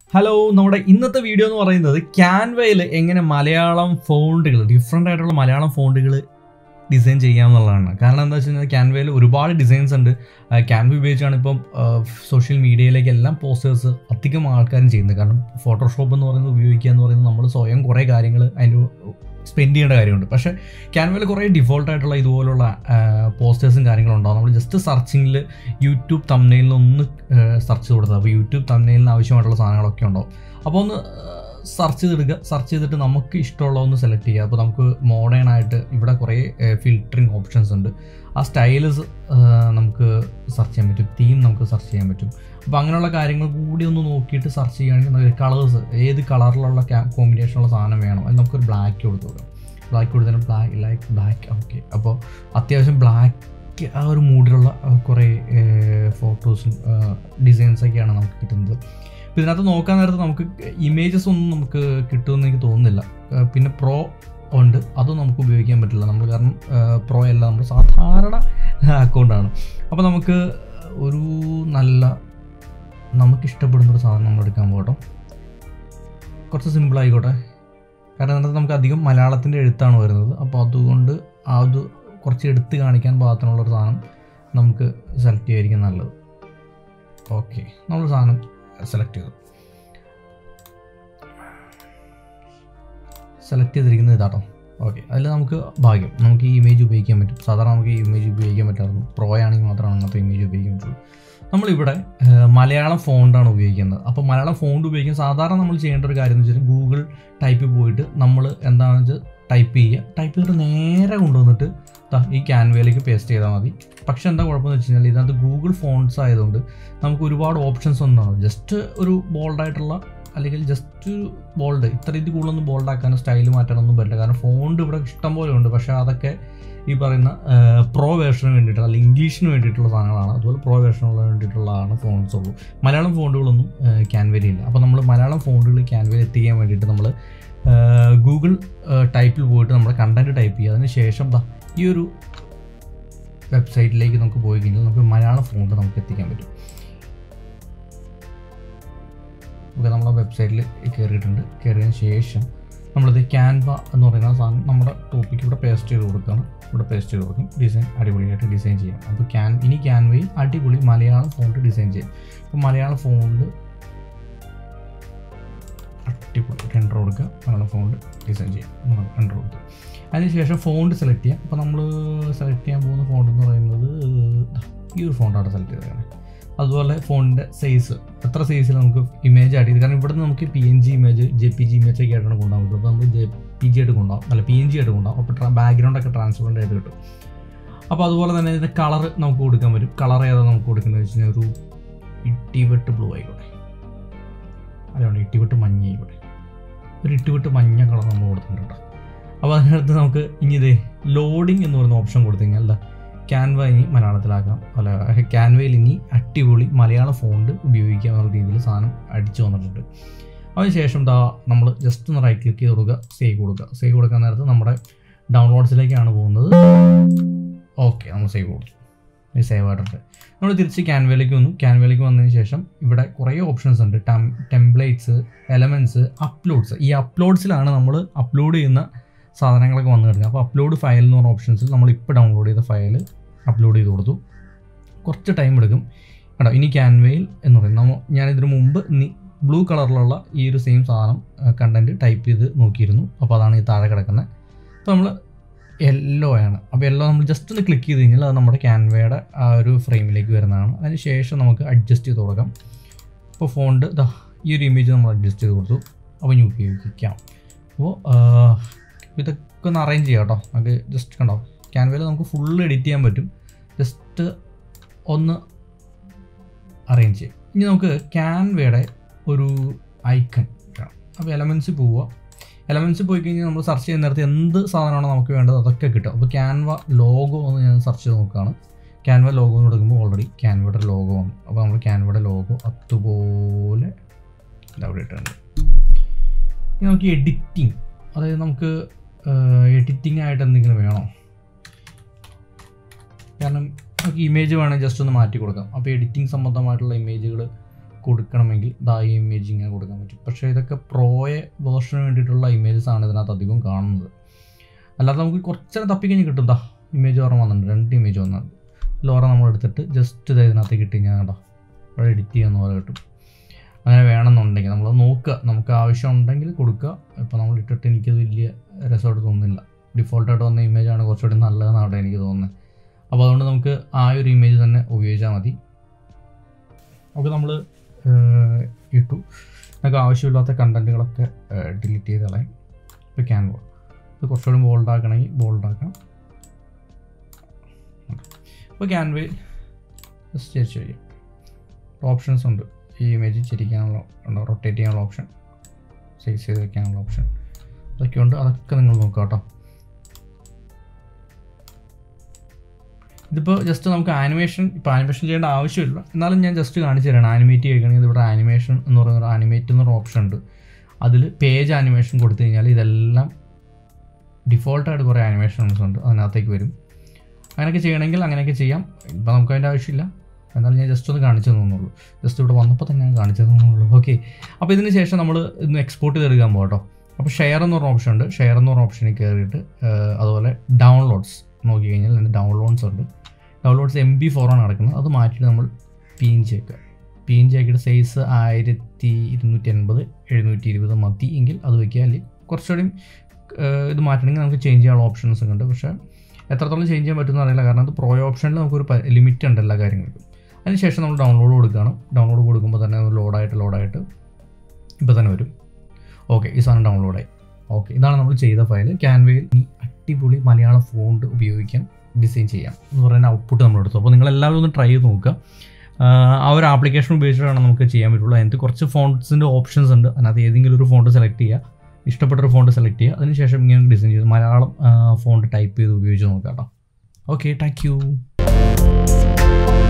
hello നമ്മുടെ ഇന്നത്തെ video എന്ന് പറയുന്നത് ക്യാൻവയിൽ എങ്ങനെ മലയാളം ഫോണ്ടുകൾ ഡിഫറെൻ്റ് ആയിട്ടുള്ള മലയാളം ഫോണ്ടുകൾ ഡിസൈൻ ചെയ്യാമെന്നുള്ളതാണ് കാരണം എന്താ വെച്ച് കഴിഞ്ഞാൽ ക്യാൻവയിൽ ഒരുപാട് ഡിസൈൻസ് ഉണ്ട് ക്യാൻവ ഉപയോഗിച്ചാണ് ഇപ്പം സോഷ്യൽ മീഡിയയിലേക്ക് എല്ലാം പോസ്റ്റേഴ്സ് അധികം ആൾക്കാരും ചെയ്യുന്നത് കാരണം ഫോട്ടോഷോപ്പ് എന്ന് പറയുന്നത് ഉപയോഗിക്കുക എന്ന് പറയുന്നത് നമ്മൾ സ്വയം കുറേ കാര്യങ്ങൾ അതിന് സ്പെൻഡ് ചെയ്യേണ്ട കാര്യമുണ്ട് പക്ഷേ ക്യാൻവയിൽ കുറേ ഡിഫോൾട്ട് ആയിട്ടുള്ള ഇതുപോലുള്ള പോസ്റ്റേഴ്സും കാര്യങ്ങളും ഉണ്ടാവും നമ്മൾ ജസ്റ്റ് സെർച്ചിങ്ങിൽ യൂട്യൂബ് തമ്മിലിൽ ഒന്ന് സെർച്ച് കൊടുത്തത് അപ്പോൾ യൂട്യൂബ് തമ്മിലിന് ആവശ്യമായിട്ടുള്ള സാധനങ്ങളൊക്കെ ഉണ്ടാവും അപ്പോൾ ഒന്ന് സെർച്ച് ചെയ്തെടുക്കുക സെർച്ച് ചെയ്തിട്ട് നമുക്ക് ഇഷ്ടമുള്ള ഒന്ന് സെലക്ട് ചെയ്യുക അപ്പോൾ നമുക്ക് മോഡേൺ ആയിട്ട് ഇവിടെ കുറേ ഫിൽറ്ററിങ് ഓപ്ഷൻസ് ഉണ്ട് ആ സ്റ്റൈൽസ് നമുക്ക് സെർച്ച് ചെയ്യാൻ പറ്റും തീം നമുക്ക് സെർച്ച് ചെയ്യാൻ പറ്റും അപ്പോൾ അങ്ങനെയുള്ള കാര്യങ്ങൾ കൂടി ഒന്ന് നോക്കിയിട്ട് സെർച്ച് ചെയ്യുകയാണെങ്കിൽ കളേഴ്സ് ഏത് കളറിലുള്ള കോമ്പിനേഷനുള്ള സാധനം വേണം അത് നമുക്കൊരു ബ്ലാക്ക് കൊടുത്തു കൊടുക്കാം ബ്ലാക്ക് കൊടുത്തതിന് ബ്ലാക്ക് ലൈക്ക് ബ്ലാക്ക് ഓക്കെ അപ്പോൾ അത്യാവശ്യം ബ്ലാക്ക് ആ ഒരു മൂഡിലുള്ള കുറേ ഫോട്ടോസും ഡിസൈൻസൊക്കെയാണ് നമുക്ക് കിട്ടുന്നത് അപ്പോൾ ഇതിനകത്ത് നോക്കാൻ നേരത്ത് നമുക്ക് ഇമേജസ് ഒന്നും നമുക്ക് കിട്ടുമെന്ന് എനിക്ക് തോന്നുന്നില്ല പിന്നെ പ്രോ ഉണ്ട് അതും നമുക്ക് ഉപയോഗിക്കാൻ പറ്റില്ല നമ്മൾ കാരണം പ്രോ അല്ല നമ്മൾ സാധാരണ അക്കൗണ്ടാണ് അപ്പോൾ നമുക്ക് ഒരു നല്ല നമുക്ക് ഇഷ്ടപ്പെടുന്ന ഒരു സാധനം നമ്മൾ എടുക്കാൻ പോകട്ടോ കുറച്ച് സിമ്പിൾ ആയിക്കോട്ടെ കാരണം അതിനകത്ത് നമുക്ക് അധികം മലയാളത്തിൻ്റെ എഴുത്താണ് വരുന്നത് അപ്പോൾ അതുകൊണ്ട് അത് കുറച്ച് എടുത്ത് കാണിക്കാൻ പാകത്തിനുള്ള ഒരു സാധനം നമുക്ക് സെലക്ട് ചെയ്യുമായിരിക്കും നല്ലത് ഓക്കെ നമ്മൾ സാധനം സെലക്ട് ചെയ്തു സെലക്ട് ചെയ്തിരിക്കുന്നത് ഇതാട്ടോ ഓക്കെ അതിൽ നമുക്ക് ഭാഗ്യം നമുക്ക് ഈ ഇമേജ് ഉപയോഗിക്കാൻ പറ്റും സാധാരണ നമുക്ക് ഈ ഇമേജ് ഉപയോഗിക്കാൻ പറ്റാറുണ്ട് പ്രോ ആണെങ്കിൽ മാത്രമാണ് അങ്ങനത്തെ ഇമേജ് ഉപയോഗിക്കാൻ പറ്റുള്ളൂ നമ്മളിവിടെ മലയാളം ഫോണ്ടാണ് ഉപയോഗിക്കുന്നത് അപ്പോൾ മലയാളം ഫോണ്ട് ഉപയോഗിക്കാൻ സാധാരണ നമ്മൾ ചെയ്യേണ്ട ഒരു കാര്യം എന്ന് വെച്ചാൽ ഗൂഗിൾ ടൈപ്പിൽ പോയിട്ട് നമ്മൾ എന്താണെന്ന് വെച്ചാൽ ടൈപ്പ് ചെയ്യുക ടൈപ്പ് ചെയ്തിട്ട് നേരെ കൊണ്ടുവന്നിട്ട് ഈ ക്യാൻവയിലേക്ക് പേസ്റ്റ് ചെയ്താൽ മതി പക്ഷേ എന്താ കുഴപ്പമെന്ന് വെച്ച് കഴിഞ്ഞാൽ ഇതിനകത്ത് ഗൂഗിൾ ഫോൺസ് ആയതുകൊണ്ട് നമുക്ക് ഒരുപാട് ഓപ്ഷൻസ് ഒന്നും ജസ്റ്റ് ഒരു ബോൾഡായിട്ടുള്ള അല്ലെങ്കിൽ ജസ്റ്റ് ബോൾഡ് ഇത്ര ഇത് കൂടുതലൊന്നും ബോൾഡ് ആക്കാനോ സ്റ്റൈൽ മാറ്റാനൊന്നും പറ്റില്ല കാരണം ഫോണ്ട് ഇവിടെ ഇഷ്ടം പോലെ ഉണ്ട് പക്ഷേ അതൊക്കെ ഈ പറയുന്ന പ്രോ വേർഷന് വേണ്ടിയിട്ടുള്ള അല്ലെങ്കിൽ ഇംഗ്ലീഷിന് വേണ്ടിയിട്ടുള്ള സാധനങ്ങളാണ് അതുപോലെ പ്രോ വേർഷനുള്ള വേണ്ടിയിട്ടുള്ളതാണ് ഫോൺസ് ഉള്ളൂ മലയാളം ഫോണ്ടുകളൊന്നും ക്യാൻവയിലില്ല അപ്പോൾ നമ്മൾ മലയാളം ഫോണ്ടുകൾ ക്യാൻവയിൽ എത്തിക്കാൻ വേണ്ടിയിട്ട് നമ്മൾ ഗൂഗിൾ ടൈപ്പിൽ പോയിട്ട് നമ്മൾ കണ്ടൻറ്റ് ടൈപ്പ് ചെയ്യുക അതിന് ശേഷം ദാ ഈ ഒരു വെബ്സൈറ്റിലേക്ക് നമുക്ക് പോയി കഴിഞ്ഞാൽ നമുക്ക് മലയാളം ഫോണ്ട് നമുക്ക് എത്തിക്കാൻ പറ്റും ഓക്കെ നമ്മൾ ആ വെബ്സൈറ്റിൽ കയറിയിട്ടുണ്ട് കയറിയതിന് ശേഷം നമ്മളിത് ക്യാൻവ എന്ന് പറയുന്ന സാധനം നമ്മുടെ ടോപ്പിക്ക് ഇവിടെ പേസ്റ്റ് ചെയ്ത് കൊടുക്കുകയാണ് ഇവിടെ പേസ്റ്റ് ചെയ്ത് കൊടുക്കും ഡിസൈൻ അടിപൊളിയായിട്ട് ഡിസൈൻ ചെയ്യാം അപ്പോൾ ക്യാൻ ഇനി ക്യാൻവയിൽ അടിപൊളി മലയാളം ഫോണ്ട് ഡിസൈൻ ചെയ്യാം അപ്പോൾ മലയാളം ഫോണ്ട് അടിപൊളി എൻ്റർ കൊടുക്കുക മലയാളം ഫോണ്ട് ഡിസൈൻ ചെയ്യാം എൻ്റർ കൊടുക്കുക അതിനുശേഷം ഫോണ്ട് സെലക്ട് ചെയ്യാം അപ്പോൾ നമ്മൾ സെലക്ട് ചെയ്യാൻ പോകുന്ന ഫോണ്ട് എന്ന് പറയുന്നത് ഈ ഒരു ഫോണ്ടാണ് സെലക്ട് ചെയ്തത് അതുപോലെ ഫോണിൻ്റെ സൈസ് എത്ര സൈസിൽ നമുക്ക് ഇമേജ് ആഡ് ചെയ്ത് കാരണം ഇവിടെ നിന്ന് നമുക്ക് P N G image J P G image ഒക്കെ ആയിട്ടാണ് കൊണ്ടുപോകാൻ പറ്റും അപ്പോൾ നമുക്ക് ജെ പി ജി ആയിട്ട് കൊണ്ടുപോകാം അല്ല പി എൻ ജി ആയിട്ട് കൊണ്ടുപോകാം അപ്പോൾ ബാക്ക്ഗ്രൗണ്ട് ഒക്കെ ട്രാൻസ്പെറൻ്റ് ആയിട്ട് കിട്ടും അപ്പോൾ അതുപോലെ തന്നെ ഇതിൻ്റെ കളർ നമുക്ക് കൊടുക്കാൻ പറ്റും കളർ ഏതാ നമുക്ക് കൊടുക്കുന്നത് വെച്ച് കഴിഞ്ഞാൽ ഒരു ഇട്ടിവെട്ട് ബ്ലൂ ആയിക്കോട്ടെ അതുകൊണ്ട് ഇട്ടിവെട്ട് മഞ്ഞ ആയിക്കോട്ടെ ഒരു ഇട്ടിവെട്ട് മഞ്ഞ കളർ നമ്മൾ കൊടുത്തിട്ടുണ്ട് കേട്ടോ അപ്പോൾ അതിനകത്ത് നമുക്ക് ഇനി ഇതേ ലോഡിങ് എന്ന് പറയുന്ന ഓപ്ഷൻ കൊടുത്തു കഴിഞ്ഞാൽ അല്ല ക്യാൻവ ഇനി മലയാളത്തിലാക്കാം അല്ല ക്യാൻവയിൽ ഇനി അടിപൊളി മലയാള ഫോണ്ട് ഉപയോഗിക്കാം എന്നുള്ള രീതിയിൽ സാധനം അടിച്ചു വന്നിട്ടുണ്ട് അതിനുശേഷം ദാ നമ്മൾ ജസ്റ്റ് ഒന്ന് റൈറ്റ് ക്ലിക്ക് ചെയ്ത് കൊടുക്കുക സേവ് കൊടുക്കുക സേവ് കൊടുക്കാൻ നേരത്ത് നമ്മുടെ ഡൗൺലോഡ്സിലേക്കാണ് പോകുന്നത് ഓക്കെ നമ്മൾ സേവ് കൊടുത്തു സേവ് ആയിട്ടുണ്ട് നമ്മൾ തിരിച്ച് ക്യാൻവയിലേക്ക് വന്നു ക്യാൻവയിലേക്ക് വന്നതിന് ശേഷം ഇവിടെ കുറേ ഓപ്ഷൻസ് ഉണ്ട് ടെം ടെംപ്ലേറ്റ്സ് എലമെൻറ്റ്സ് അപ്ലോഡ്സ് ഈ അപ്ലോഡ്സിലാണ് നമ്മൾ അപ്ലോഡ് ചെയ്യുന്ന സാധനങ്ങളൊക്കെ വന്നു കിടക്കുക അപ്പോൾ അപ്ലോഡ് ഫയൽ എന്ന് പറഞ്ഞ ഓപ്ഷൻസിൽ നമ്മൾ ഇപ്പോൾ ഡൗൺലോഡ് ചെയ്ത ഫയൽ അപ്ലോഡ് ചെയ്ത് കൊടുത്തു കുറച്ച് ടൈം എടുക്കും കേട്ടോ ഇനി ക്യാൻവയിൽ എന്ന് പറയുന്നത് നമ്മൾ ഞാനിതിന് മുമ്പ് ബ്ലൂ കളറിലുള്ള ഈ ഒരു സെയിം സാധനം കണ്ടൻറ്റ് ടൈപ്പ് ചെയ്ത് നോക്കിയിരുന്നു അപ്പോൾ അതാണ് ഈ താഴെ കിടക്കുന്നത് അപ്പോൾ നമ്മൾ യെല്ലോ ആണ് അപ്പോൾ യെല്ലോ നമ്മൾ ജസ്റ്റ് ഒന്ന് ക്ലിക്ക് ചെയ്ത് കഴിഞ്ഞാൽ അത് നമ്മുടെ ക്യാൻവയുടെ ആ ഒരു ഫ്രെയിമിലേക്ക് വരുന്നതാണ് അതിന് ശേഷം നമുക്ക് അഡ്ജസ്റ്റ് ചെയ്ത് കൊടുക്കാം അപ്പോൾ ഫോണ്ട് ദാ ഈ ഒരു ഇമേജ് നമ്മൾ അഡ്ജസ്റ്റ് ചെയ്ത് കൊടുത്തു അപ്പോൾ ഇനി ഉപയോഗിക്കാം അപ്പോൾ ഇതൊക്കെ ഒന്ന് അറേഞ്ച് ചെയ്യാം കേട്ടോ നമുക്ക് ജസ്റ്റ് കണ്ടോ ക്യാൻവയിൽ നമുക്ക് ഫുള്ള് എഡിറ്റ് ചെയ്യാൻ പറ്റും ജസ്റ്റ് ഒന്ന് അറേഞ്ച് ചെയ്യും ഇനി നമുക്ക് ക്യാൻവയുടെ ഒരു ഐക്കൺ കാണാം അപ്പോൾ എലമെൻസിൽ പോവുക എലമെൻസിൽ പോയി കഴിഞ്ഞാൽ നമ്മൾ സെർച്ച് ചെയ്യുന്ന നേരത്തെ എന്ത് സാധനമാണോ നമുക്ക് വേണ്ടത് അതൊക്കെ കിട്ടും അപ്പോൾ ക്യാൻവ ലോഗോ എന്ന് ഞാൻ സെർച്ച് ചെയ്ത് നോക്കുകയാണ് ക്യാൻവ ലോഗോ എന്ന് കൊടുക്കുമ്പോൾ ഓൾറെഡി ക്യാൻവയുടെ ലോഗോ വന്നു അപ്പോൾ നമ്മൾ ക്യാൻവയുടെ ലോഗോ അതുപോലെ അവിടെ ഇട്ടുണ്ട് ഇനി നമുക്ക് എഡിറ്റിംഗ് അതായത് നമുക്ക് എഡിറ്റിംഗ് ആയിട്ട് എന്തെങ്കിലും വേണോ കാരണം നമുക്ക് ഇമേജ് വേണമെങ്കിൽ ജസ്റ്റ് ഒന്ന് മാറ്റി കൊടുക്കാം അപ്പോൾ എഡിറ്റിംഗ് സംബന്ധമായിട്ടുള്ള ഇമേജുകൾ കൊടുക്കണമെങ്കിൽ ദാ ഈ ഇമേജ് ഇങ്ങനെ കൊടുക്കാൻ പറ്റും പക്ഷേ ഇതൊക്കെ പ്രോയെ വേർഷന് വേണ്ടിയിട്ടുള്ള ഇമേജസ് ആണ് ഇതിനകത്ത് അധികം കാണുന്നത് അല്ലാതെ നമുക്ക് കുറച്ചേരം തപ്പിക്കഴിഞ്ഞ് കിട്ടും ദാ ഇമേജ് ഓർമ്മ വന്നിട്ടുണ്ട് രണ്ട് ഇമേജ് വന്നിട്ടുണ്ട് ലോറ നമ്മൾ എടുത്തിട്ട് ജസ്റ്റ് ഇത് ഇതിനകത്ത് കിട്ടി ഞാൻ കേട്ടോ അവിടെ എഡിറ്റ് ചെയ്യുന്ന പോലെ കിട്ടും അങ്ങനെ വേണമെന്നുണ്ടെങ്കിൽ നമ്മൾ നോക്കുക നമുക്ക് ആവശ്യം ഉണ്ടെങ്കിൽ കൊടുക്കുക ഇപ്പോൾ നമ്മൾ ഇട്ടിട്ട് എനിക്കത് വലിയ രസമായിട്ട് തോന്നുന്നില്ല ഡിഫോൾട്ടായിട്ട് വന്ന ഇമേജാണ് കുറച്ചുകൂടി നല്ലതെന്നാണ് എനിക്ക് തോന്നുന്നത് അപ്പോൾ അതുകൊണ്ട് നമുക്ക് ആ ഒരു ഇമേജ് തന്നെ ഉപയോഗിച്ചാൽ മതി അപ്പോൾ നമ്മൾ ഇട്ടു നമുക്ക് ആവശ്യമില്ലാത്ത കണ്ടൻറ്റുകളൊക്കെ ഡിലീറ്റ് ചെയ്ത് കളയാം ഇപ്പോൾ ക്യാൻവ ഇത് കുറച്ചുകൂടി ബോൾഡ് ആക്കണമെങ്കിൽ ബോൾഡ് ആക്കാം ഇപ്പോൾ ക്യാൻവയിൽ ജസ്റ്റ് ചേർച്ച് ചെയ്യാം ഓപ്ഷൻസ് ഉണ്ട് ഈ ഇമേജ് ചിരിക്കാനുള്ള റൊട്ടേറ്റ് ചെയ്യാനുള്ള ഓപ്ഷൻ സൈസ് ചെയ്ത് വെക്കാനുള്ള ഓപ്ഷൻ അതൊക്കെ ഉണ്ട് അതൊക്കെ നിങ്ങൾ നോക്കുക കേട്ടോ ഇതിപ്പോൾ ജസ്റ്റ് നമുക്ക് ആനിമേഷൻ ഇപ്പോൾ ആനിമേഷൻ ചെയ്യേണ്ട ആവശ്യമില്ല എന്നാലും ഞാൻ ജസ്റ്റ് കാണിച്ചു തരാണ് ആനിമേറ്റ് ചെയ്യണമെങ്കിൽ ഇവിടെ ആനിമേഷൻ എന്ന് പറയുന്ന ആനിമേറ്റ് എന്നൊരു ഓപ്ഷൻ ഉണ്ട് അതിൽ പേജ് ആനിമേഷൻ കൊടുത്തു കഴിഞ്ഞാൽ ഇതെല്ലാം ഡിഫോൾട്ടായിട്ട് കുറേ ആനിമേഷൻസ് ഉണ്ട് അതിനകത്തേക്ക് വരും അങ്ങനെയൊക്കെ ചെയ്യണമെങ്കിൽ അങ്ങനെയൊക്കെ ചെയ്യാം ഇപ്പം നമുക്ക് അതിൻ്റെ ആവശ്യമില്ല എന്നാലും ഞാൻ ജസ്റ്റ് ഒന്ന് കാണിച്ചു തന്നുള്ളൂ ജസ്റ്റ് ഇവിടെ വന്നപ്പോൾ തന്നെ ഞാൻ കാണിച്ചു തന്നുള്ളൂ ഓക്കെ അപ്പോൾ ഇതിന് ശേഷം നമ്മൾ ഇന്ന് എക്സ്പോർട്ട് ചെയ്തെടുക്കാൻ പോകട്ടോ അപ്പോൾ ഷെയർ എന്ന് പറഞ്ഞ ഓപ്ഷൻ ഉണ്ട് ഷെയർ എന്ന് പറഞ്ഞ ഓപ്ഷനിൽ കയറിയിട്ട് ഏഹ്, അതുപോലെ ഡൗൺലോഡ്സ് നോക്കി കഴിഞ്ഞാൽ അതിൻ്റെ ഡൗൺലോഡ്സ് ഉണ്ട് ഡൗൺലോഡ്സ് എം ബി ഫോറാണ് നടക്കുന്നത് അത് മാറ്റിയിട്ട് നമ്മൾ പി എൻ ജി ആക്കുക പി എൻ ജി ആക്കിയിട്ട് സൈസ് ആയിരത്തി ഇരുന്നൂറ്റി എൺപത് എഴുന്നൂറ്റി ഇരുപത് മതി എങ്കിൽ അത് വയ്ക്കുക അല്ലെങ്കിൽ കുറച്ചുകൂടി ഏഹ്, ഇത് മാറ്റണമെങ്കിൽ നമുക്ക് ചേഞ്ച് ചെയ്യാനുള്ള ഓപ്ഷൻസ് ഒക്കെ ഉണ്ട് പക്ഷേ എത്രത്തോളം ചേഞ്ച് ചെയ്യാൻ പറ്റുമെന്ന് അറിയില്ല കാരണം അത് പ്രോ ഓപ്ഷനിൽ നമുക്കൊരു ലിമിറ്റ് ഉണ്ട് എല്ലാ കാര്യങ്ങൾക്കും അതിനുശേഷം നമ്മൾ ഡൗൺലോഡ് കൊടുക്കുകയാണ് ഡൗൺലോഡ് കൊടുക്കുമ്പോൾ തന്നെ അത് ലോഡായിട്ട് ലോഡായിട്ട് ഇപ്പോൾ തന്നെ വരും ഓക്കെ ഈ സാധനം ഡൗൺലോഡായി ഓക്കെ ഇതാണ് നമ്മൾ ചെയ്ത ഫയൽ ക്യാൻവയിൽ ഇനി അടിപൊളി മലയാളം ഫോണ്ട് ഉപയോഗിക്കാം ഡിസൈൻ ചെയ്യാം എന്ന് പറയുന്ന ഔട്ട്പുട്ട് നമ്മൾ എടുത്തു അപ്പോൾ നിങ്ങൾ എല്ലാവരും ഒന്ന് ട്രൈ ചെയ്ത് നോക്കുക ആഹ് ആ ഒരു ആപ്ലിക്കേഷൻ ഉപയോഗിച്ചിട്ടാണ് നമുക്ക് ചെയ്യാൻ പറ്റുള്ളൂ അതിനകത്ത് കുറച്ച് ഫോൺസിൻ്റെ ഓപ്ഷൻസ് ഉണ്ട് അതിനകത്ത് ഏതെങ്കിലും ഒരു ഫോണ്ട് സെലക്ട് ചെയ്യുക ഇഷ്ടപ്പെട്ടൊരു ഫോണ്ട് സെലക്ട് ചെയ്യുക അതിനുശേഷം ഇങ്ങനെ ഡിസൈൻ ചെയ്ത് മലയാളം ഫോണ്ട് ടൈപ്പ് ചെയ്ത് ഉപയോഗിച്ച് നോക്കാം കേട്ടോ ഓക്കെ താങ്ക് യു